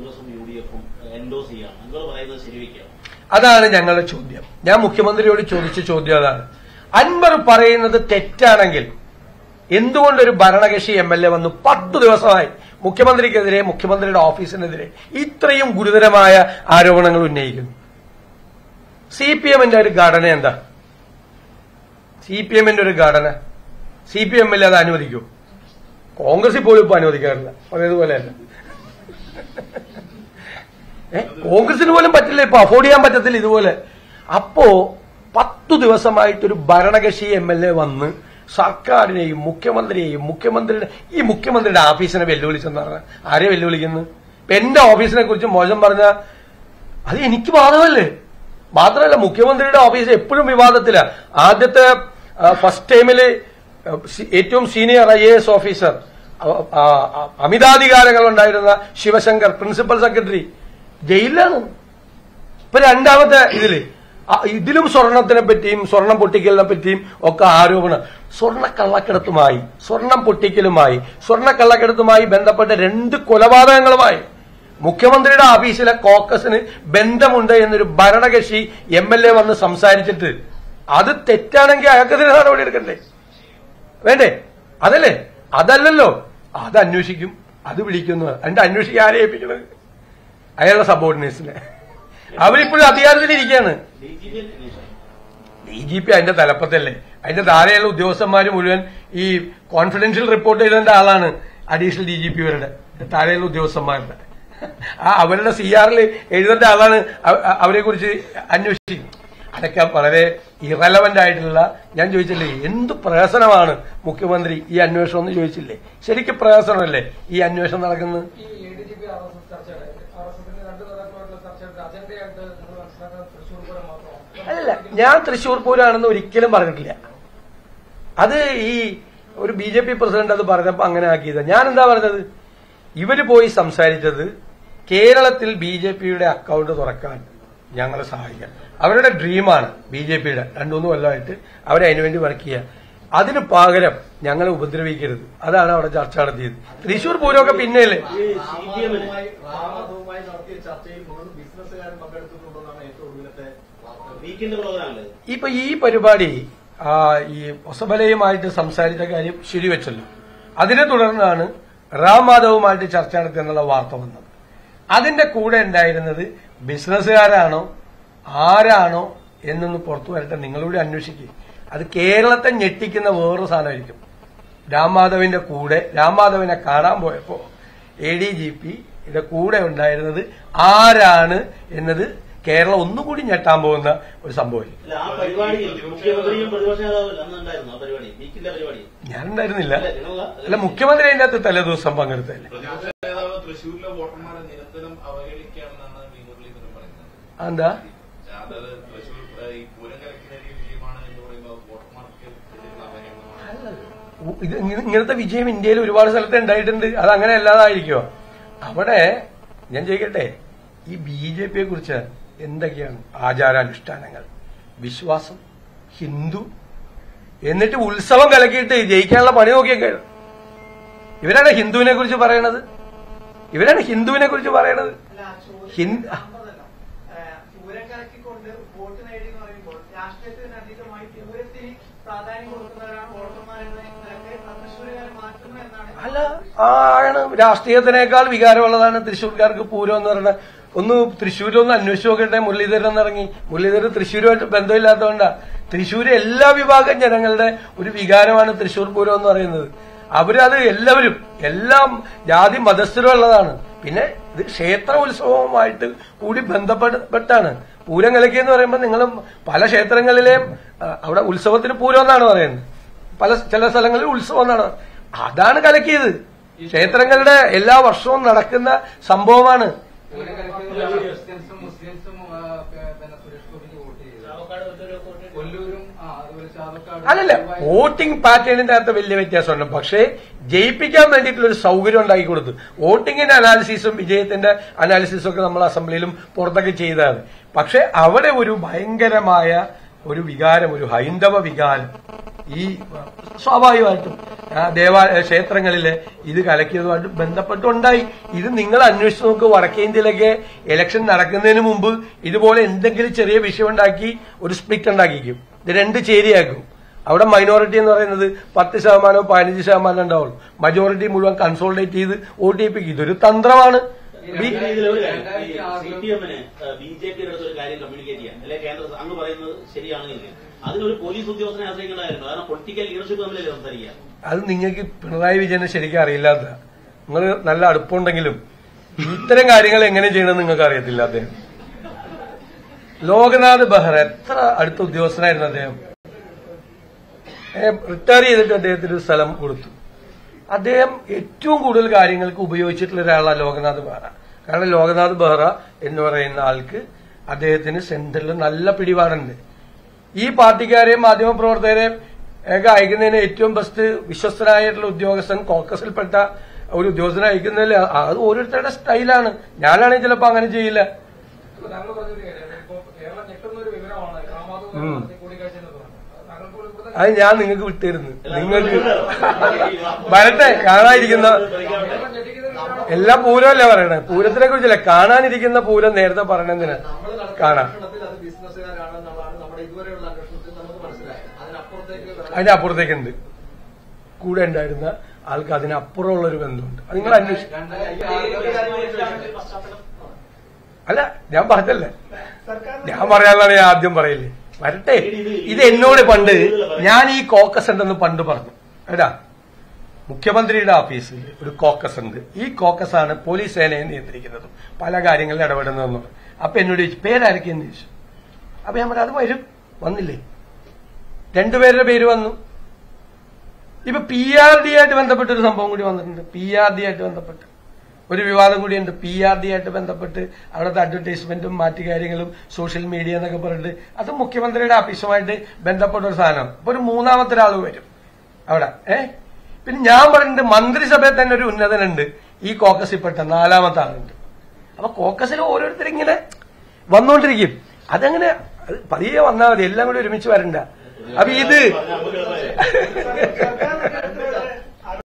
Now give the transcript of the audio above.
കോൺഗ്രസും U D എഫും endorse ചെയ്യാണ് നിങ്ങൾ പറയുന്നത് ശരിവെക്കാം അതാണ് ഞങ്ങളുടെ ചോദ്യം ഞാൻ മുഖ്യമന്ത്രിയോട് ചോദിച്ച ചോദ്യം അതാണ് അൻവർ പറയുന്നത് തെറ്റാണെങ്കിൽ എന്തുകൊണ്ട് ഒരു ഭരണകക്ഷി എം എൽ എ വന്നു പത്ത് ദിവസമായി മുഖ്യമന്ത്രിക്കെതിരെ മുഖ്യമന്ത്രിയുടെ ഓഫീസിനെതിരെ ഇത്രയും ഗുരുതരമായ ആരോപണങ്ങൾ ഉന്നയിക്കുന്നു സി പി എമ്മിന്റെ ഒരു ഘടന എന്താ സി പി എമ്മിന്റെ ഒരു ഘടന സി പി എമ്മിൽ അത് അനുവദിക്കൂ കോൺഗ്രസിൽ പോലും ഇപ്പൊ അനുവദിക്കാറില്ല പഴയതുപോലെയല്ല ഏ? കോൺഗ്രസിന് പോലും പറ്റില്ല ഇപ്പൊ അഫോർഡ് ചെയ്യാൻ പറ്റത്തില്ല ഇതുപോലെ അപ്പോ പത്തു ദിവസമായിട്ടൊരു ഭരണകക്ഷി എം എൽ എ വന്ന് സർക്കാരിനെയും മുഖ്യമന്ത്രിയെയും മുഖ്യമന്ത്രിയുടെ ഈ മുഖ്യമന്ത്രിയുടെ ഓഫീസിനെ വെല്ലുവിളിച്ചെന്ന് പറഞ്ഞാൽ ആരെ വെല്ലുവിളിക്കുന്നു ഇപ്പൊ എന്റെ ഓഫീസിനെ കുറിച്ച് മോശം പറഞ്ഞ അത് എനിക്ക് ബാധകമല്ലേ മാത്രമല്ല മുഖ്യമന്ത്രിയുടെ ഓഫീസ് എപ്പോഴും വിവാദത്തില ആദ്യത്തെ ഫസ്റ്റ് ടൈമില് ഏറ്റവും senior I A S officer അ- ആ- ആ- അമിതാധികാരങ്ങൾ ഉണ്ടായിരുന്ന ശിവശങ്കർ പ്രിൻസിപ്പൽ സെക്രട്ടറി ജയിലിലാണ് ഇപ്പൊ രണ്ടാമത്തെ ഇതില് ആ, ഇതിലും സ്വർണത്തിനെ പറ്റിയും സ്വർണം പൊട്ടിക്കലിനെ പറ്റിയും ഒക്കെ ആരോപണം സ്വർണ്ണ കള്ളക്കടത്തുമായി സ്വർണം പൊട്ടിക്കലുമായി സ്വർണ്ണ കള്ളക്കടത്തുമായി ബന്ധപ്പെട്ട രണ്ട് കൊലപാതകങ്ങളുമായി മുഖ്യമന്ത്രിയുടെ ഓഫീസിലെ കോക്കസിന് ബന്ധമുണ്ട് എന്നൊരു ഭരണകക്ഷി എം എൽ എ വന്ന് സംസാരിച്ചിട്ട് അത് തെറ്റാണെങ്കിൽ അയാൾക്കെതിരെ നടപടി എടുക്കണ്ടേ വേണ്ടേ അതല്ലേ അതല്ലല്ലോ അത് അന്വേഷിക്കും അത് വിളിക്കുന്നു അതിന്റെ അന്വേഷിക്കാൻ ആരെ ഏൽപ്പിക്കണത് അയാളുടെ സബോർഡിനേഴ്സിനെ അവരിപ്പോഴും അധികാരത്തിലിരിക്കുകയാണ് ഡി ജി പി അന്വേഷണം ഡി ജി പി അതിന്റെ തലപ്പത്തല്ലേ അതിന്റെ താഴെയുള്ള ഉദ്യോഗസ്ഥന്മാർ മുഴുവൻ ഈ കോൺഫിഡൻഷ്യൽ റിപ്പോർട്ട് എഴുതേണ്ട ആളാണ് അഡീഷണൽ ഡി ജി പിവരുടെ താഴെയുള്ള ഉദ്യോഗസ്ഥന്മാരുടെ ആ അവരുടെ സി ആറിൽ എഴുതേണ്ട ആളാണ് അവരെ കുറിച്ച് അന്വേഷിക്കും അതൊക്കെ വളരെ ഇറലവന്റ് ആയിട്ടുള്ള ഞാൻ ചോദിച്ചില്ലേ എന്ത് പ്രഹസനമാണ് മുഖ്യമന്ത്രി ഈ അന്വേഷണം എന്ന് ചോദിച്ചില്ലേ ശരിക്കും പ്രഹസനമല്ലേ ഈ അന്വേഷണം നടക്കുന്നത് ഈ A D G P R S S ചർച്ചയുടെ ആർ എസ് എസിന്റെ രണ്ട് തലത്തിലുള്ള ചർച്ചയുടെ അജണ്ടയായിട്ട് നമ്മൾ മനസ്സിലാക്കുന്നത് തൃശ്ശൂർ പൂരം മാത്രമാണ് അല്ലല്ല ഞാൻ തൃശൂർ പൂരാണെന്ന് ഒരിക്കലും പറഞ്ഞിട്ടില്ല അത് ഈ ഒരു ബി ജെ പി പ്രസിഡന്റ് അത് പറഞ്ഞപ്പോ അങ്ങനെ ആക്കിയത് ഞാൻ എന്താ പറഞ്ഞത് ഇവര് പോയി സംസാരിച്ചത് കേരളത്തിൽ ബി ജെ പിയുടെ അക്കൗണ്ട് തുറക്കാൻ ഞങ്ങളെ സഹായിക്കാൻ അവരുടെ ഡ്രീമാണ് ബി ജെ പിയുടെ രണ്ടുമൂന്ന് കൊല്ലമായിട്ട് അവരെ അതിനുവേണ്ടി വർക്ക് ചെയ്യുക അതിന് പകരം ഞങ്ങളെ ഉപദ്രവിക്കരുത് അതാണ് അവിടെ ചർച്ച നടത്തിയത് തൃശൂർ പൂരമൊക്കെ പിന്നെയല്ലേ ഈ സി പി എമ്മിന് റാമാധവുമായി നടത്തിയ ചർച്ചയിൽ മുഴുവൻ ബിസിനസ്സുകാരും പങ്കെടുത്തിട്ടുണ്ടെന്നാണ് ഏറ്റവും ഒടുവിലത്തെ വാർത്ത വീക്കെൻഡ് പ്രോഗ്രാമല്ലേ ഇപ്പൊ ഈ പരിപാടി ആ, ഈ ഒസബലയുമായിട്ട് സംസാരിച്ച കാര്യം ശരിവെച്ചല്ലോ അതിനെ തുടർന്നാണ് റാം മാധവുമായിട്ട് ചർച്ച നടത്തിയെന്നുള്ള വാർത്ത വന്നത് അതിന്റെ കൂടെ ഉണ്ടായിരുന്നത് ബിസിനസ്സുകാരാണോ ആരാണോ എന്നൊന്ന് പുറത്തു വരട്ടെ നിങ്ങളൂടെ അന്വേഷിക്കുക അത് കേരളത്തെ ഞെട്ടിക്കുന്ന വേറൊരു സാധനമായിരിക്കും രാംമാധവിന്റെ കൂടെ രാംമാധവിനെ കാണാൻ പോയപ്പോ എ ഡി ജി പിയുടെ കൂടെ ഉണ്ടായിരുന്നത് ആരാണ് എന്നത് കേരളം ഒന്നുകൂടി ഞെട്ടാൻ പോകുന്ന ഒരു സംഭവം അല്ല ആ പരിപാടിയിൽ മുഖ്യമന്ത്രിയും പ്രതിപക്ഷ നേതാവും അന്ന് ഉണ്ടായിരുന്നു ആ പരിപാടി വീക്കിന്റെ പരിപാടി ഞാനുണ്ടായിരുന്നില്ല അല്ല നിങ്ങളാ അല്ല മുഖ്യമന്ത്രി അതിന്റെ അകത്ത് തലേദിവസം പങ്കെടുത്തല്ലേ പ്രതിപക്ഷ നേതാവ് തൃശ്ശൂരിലെ വോട്ടർമാരെ നിരന്തരം അവഹേളിക്കുകയാണെന്നാണ് വി മുരളീധരൻ പറയുന്നത് എന്താ അതായത് തൃശ്ശൂർ ഏഹ്, ഈ പൂരം കലക്കിയ വിജയമാണ് എന്ന് പറയുമ്പോൾ വോട്ടർമാർക്ക് എതിരുള്ള അവഹേളനമാണ് ഉ- ഇത് ഇങ്ങ- ഇങ്ങനത്തെ വിജയം ഇന്ത്യയിൽ ഒരുപാട് സ്ഥലത്ത് ഉണ്ടായിട്ടുണ്ട് അത് അങ്ങനെ അല്ലാതായിരിക്കുമോ അവിടെ ഞാൻ ചോദിക്കട്ടെ ഈ ബി ജെ പിയെ കുറിച്ച് എന്തൊക്കെയാണ് ആചാരാനുഷ്ഠാനങ്ങൾ വിശ്വാസം ഹിന്ദു എന്നിട്ട് ഉത്സവം കലക്കിയിട്ട് ജയിക്കാനുള്ള പണി നോക്കിയൊക്കെ ഇവരാണ് ഹിന്ദുവിനെ കുറിച്ച് പറയണത് ഇവരാണ് ഹിന്ദുവിനെ കുറിച്ച് പറയണത് ഹിന്ദു പൂരം കലക്കിക്കൊണ്ട് വോട്ട് നേടി എന്ന് പറയുമ്പോൾ രാഷ്ട്രീയത്തിന് അതീതമായി പൂരത്തിന് പ്രാധാന്യം കൊടുക്കുന്നവരാണ് വോട്ടർമാരെന്ന നിലയ്ക്ക് തൃശ്ശൂരുകാരെ മാറ്റുന്നു എന്നാണ് അല്ല ആ ആണ് രാഷ്ട്രീയത്തിനേക്കാൾ വികാരമുള്ളതാണ് തൃശ്ശൂർക്കാർക്ക് പൂരം എന്ന് പറയുന്നത് ഒന്ന് തൃശ്ശൂരൊന്ന് അന്വേഷിച്ച് നോക്കട്ടെ മുരളീധരൻ എന്നിറങ്ങി മുരളീധരൻ തൃശ്ശൂരുമായിട്ട് ബന്ധമില്ലാത്തതുകൊണ്ടാ തൃശ്ശൂര് എല്ലാ വിഭാഗം ജനങ്ങളുടെ ഒരു വികാരമാണ് തൃശ്ശൂർ പൂരം എന്ന് പറയുന്നത് അവരത് എല്ലാവരും എല്ലാം ജാതി മതസ്ഥരുള്ളതാണ് പിന്നെ ഇത് ക്ഷേത്ര ഉത്സവവുമായിട്ട് കൂടി ബന്ധപ്പെട്ടാണ് പൂരം കലക്കി എന്ന് പറയുമ്പോൾ നിങ്ങൾ പല ക്ഷേത്രങ്ങളിലെയും ആ, അവിടെ ഉത്സവത്തിന് പൂരം എന്നാണ് പറയുന്നത് പല ചില സ്ഥലങ്ങളിൽ ഉത്സവം എന്നാണ് അതാണ് കലക്കിയത് ക്ഷേത്രങ്ങളുടെ എല്ലാ വർഷവും നടക്കുന്ന സംഭവമാണ് പൂരം കളിക്കുന്നത് ക്രിസ്ത്യൻസും മുസ്ലിംസും ആ, പിന്നെ സുരേഷ് ഗോപിക്ക് വോട്ട് ചെയ്തു കൊല്ലൂരും ആ അതുപോലെ ചാവക്കാട് അല്ലല്ല വോട്ടിംഗ് പാറ്റേണിന്റെ അകത്ത് വലിയ വ്യത്യാസമുണ്ട് പക്ഷേ ജയിപ്പിക്കാൻ വേണ്ടിയിട്ടുള്ള ഒരു സൗകര്യം ഉണ്ടാക്കി കൊടുത്തു വോട്ടിങ്ങിന്റെ അനാലിസിസും വിജയത്തിന്റെ അനാലിസിസും ഒക്കെ നമ്മൾ അസംബ്ലിയിലും പുറത്തൊക്കെ ചെയ്തതാണ് പക്ഷെ അവിടെ ഒരു ഭയങ്കരമായ ഒരു വികാരം ഒരു ഹൈന്ദവ വികാരം ഈ സ്വാഭാവികമായിട്ടും ആ ദേവാലയ ക്ഷേത്രങ്ങളിലെ ഇത് കലക്കിയതുമായിട്ട് ബന്ധപ്പെട്ടുണ്ടായി ഇത് നിങ്ങൾ അന്വേഷിച്ച് നോക്ക് വടക്കേ ഇന്ത്യയിലൊക്കെ ഇലക്ഷൻ നടക്കുന്നതിന് മുമ്പ് ഇതുപോലെ എന്തെങ്കിലും ചെറിയ വിഷയം ഉണ്ടാക്കി ഒരു സ്പ്ലിറ്റ് ഉണ്ടാക്കിക്കും ഇത് രണ്ട് ചേരിയാക്കും അവിടെ മൈനോറിറ്റി എന്ന് പറയുന്നത് പത്ത് ശതമാനമോ പതിനഞ്ച് ശതമാനം ഉണ്ടാവുള്ളൂ മജോറിറ്റി മുഴുവൻ കൺസോൾട്ടേറ്റ് ചെയ്ത് വോട്ട് ചെയ്യിപ്പിക്കും ഇതൊരു തന്ത്രമാണ് ബി- ഇതിലൊരു കാര്യം സി പി എമ്മിന് ബി ജെ പിയുടെ അടുത്ത് ഒരു കാര്യം കമ്മ്യൂണിക്കേറ്റ് ചെയ്യാൻ അല്ലെങ്കിൽ കേന്ദ്ര അങ്ങ് പറയുന്നത് ശരിയാണെങ്കിൽ അതിനൊരു പോലീസ് ഉദ്യോഗസ്ഥനെ ആശ്രയിക്കേണ്ടതായിരുന്നു കാരണം പൊളിറ്റിക്കൽ ലീഡർഷിപ്പ് തമ്മിലല്ലേ സംസാരിക്കുക അത് നിങ്ങൾക്ക് പിണറായി വിജയനെ ശരിക്കും അറിയില്ലാത്ത നിങ്ങൾ നല്ല അടുപ്പമുണ്ടെങ്കിലും ഇത്തരം കാര്യങ്ങൾ എങ്ങനെ ചെയ്യണമെന്ന് നിങ്ങൾക്ക് അറിയത്തില്ല അദ്ദേഹം ലോകനാഥ് ബെഹ്റ എത്ര അടുത്ത ഉദ്യോഗസ്ഥനായിരുന്നു അദ്ദേഹം റിട്ടയർ ചെയ്തിട്ട് അദ്ദേഹത്തിന് ഒരു സ്ഥലം കൊടുത്തു അദ്ദേഹം ഏറ്റവും കൂടുതൽ കാര്യങ്ങൾക്ക് ഉപയോഗിച്ചിട്ടുള്ള ഒരാളാണ് ലോകനാഥ് ബെഹ്റ കാരണം ലോകനാഥ് ബെഹ്റ എന്ന് പറയുന്ന ആൾക്ക് അദ്ദേഹത്തിന് സെന്ററിൽ നല്ല പിടിപാടുണ്ട് ഈ പാർട്ടിക്കാരെയും മാധ്യമപ്രവർത്തകരെയും ഒക്കെ അയക്കുന്നതിന് ഏറ്റവും ബെസ്റ്റ് വിശ്വസ്തനായിട്ടുള്ള ഉദ്യോഗസ്ഥൻ കോക്കസിൽപ്പെട്ട ഒരു ഉദ്യോഗസ്ഥനെ അയക്കുന്നതിൽ അത് ഓരോരുത്തരുടെ സ്റ്റൈലാണ് ഞാനാണെങ്കിൽ ചിലപ്പോൾ അങ്ങനെ ചെയ്യില്ല ഇപ്പൊ താങ്കൾ പറഞ്ഞൊരു കാര്യം ഇപ്പൊ കേരളം ഞെട്ടുന്ന ഒരു വിവരമാണ് ഉം. ഗ്രാമാതുമായി കൂടിക്കാഴ്ച എന്ന് പറഞ്ഞത് അത് താങ്കൾക്ക് ഇവിടുത്തെ അത് ഞാൻ നിങ്ങൾക്ക് വിട്ടിരുന്നു നിങ്ങൾക്ക് വരട്ടെ കാണാതിരിക്കുന്ന കേരളം ഞെട്ടിക്കുന്ന ഒരു വിവരമാണ് എല്ലാ പൂരമല്ലേ പറയണേ പൂരത്തിനെ കുറിച്ചല്ല കാണാനിരിക്കുന്ന പൂരം നേരത്തെ പറയണെന്തിനാ നമ്മൾ നടത്തിയ കാണാം അന്വേഷണത്തിൽ അത് ബിസിനസ്സുകാരാണെന്നുള്ളതാണ് നമ്മുടെ ഇതുവരെയുള്ള അന്വേഷണത്തിൽ നമുക്ക് മനസ്സിലായത് അതിനപ്പുറത്തേക്ക് വേറെ അതിന്റെ അപ്പുറത്തേക്കുണ്ട് കൂടെ ഉണ്ടായിരുന്ന ആൾക്ക് അതിനപ്പുറമുള്ള ഒരു ബന്ധമുണ്ട് അത് നിങ്ങൾ അന്വേഷിച്ചു അല്ല ഞാൻ പറഞ്ഞല്ലേ ഞാൻ പറയാനുള്ളതാണ് ഞാൻ ആദ്യം പറയില്ലേ വരട്ടെ ഇത് എന്നോട് പണ്ട് ഞാൻ ഈ കോക്കസ് ഉണ്ടെന്ന് പണ്ട് പറഞ്ഞു എടാ മുഖ്യമന്ത്രിയുടെ ഓഫീസിൽ ഒരു കോക്കസ് ഉണ്ട് ഈ കോക്കസ് ആണ് പോലീസ് സേനയെ നിയന്ത്രിക്കുന്നതും പല കാര്യങ്ങളിൽ ഇടപെടുന്നതെന്ന് പറഞ്ഞു അപ്പൊ എന്നോട് ചോദിച്ചു പേരായിരിക്കും ചോദിച്ചു അപ്പൊ ഞാൻ പറഞ്ഞു അത് വരും വന്നില്ലേ രണ്ടുപേരുടെ പേര് വന്നു ഇപ്പൊ പി ആർ ഡി ആയിട്ട് ബന്ധപ്പെട്ട ഒരു സംഭവം കൂടി വന്നിട്ടുണ്ട് പി ആർ ഡി ആയിട്ട് ബന്ധപ്പെട്ട് ഒരു വിവാദം കൂടിയുണ്ട് പി ആർ ഡി ആയിട്ട് ബന്ധപ്പെട്ട് അവിടുത്തെ അഡ്വർടൈസ്മെന്റും മറ്റു കാര്യങ്ങളും സോഷ്യൽ മീഡിയ എന്നൊക്കെ പറഞ്ഞിട്ട് അത് മുഖ്യമന്ത്രിയുടെ ഓഫീസുമായിട്ട് ബന്ധപ്പെട്ട ഒരു സാധനം അപ്പൊ ഒരു മൂന്നാമത്തെ ഒരാൾ വരും അവിടെ ഏ പിന്നെ ഞാൻ പറഞ്ഞിട്ടുണ്ട് മന്ത്രിസഭയിൽ തന്നെ ഒരു ഉന്നതനുണ്ട് ഈ കോക്കസിൽപ്പെട്ട നാലാമത്തെ ആളുണ്ട് അപ്പൊ കോക്കസിൽ ഓരോരുത്തർ ഇങ്ങനെ വന്നുകൊണ്ടിരിക്കും അതങ്ങനെ അത് പതിയെ വന്നാൽ മതി എല്ലാം കൂടി ഒരുമിച്ച് വരണ്ട അപ്പൊ ഇത് സർക്കാർ നേതൃത്വം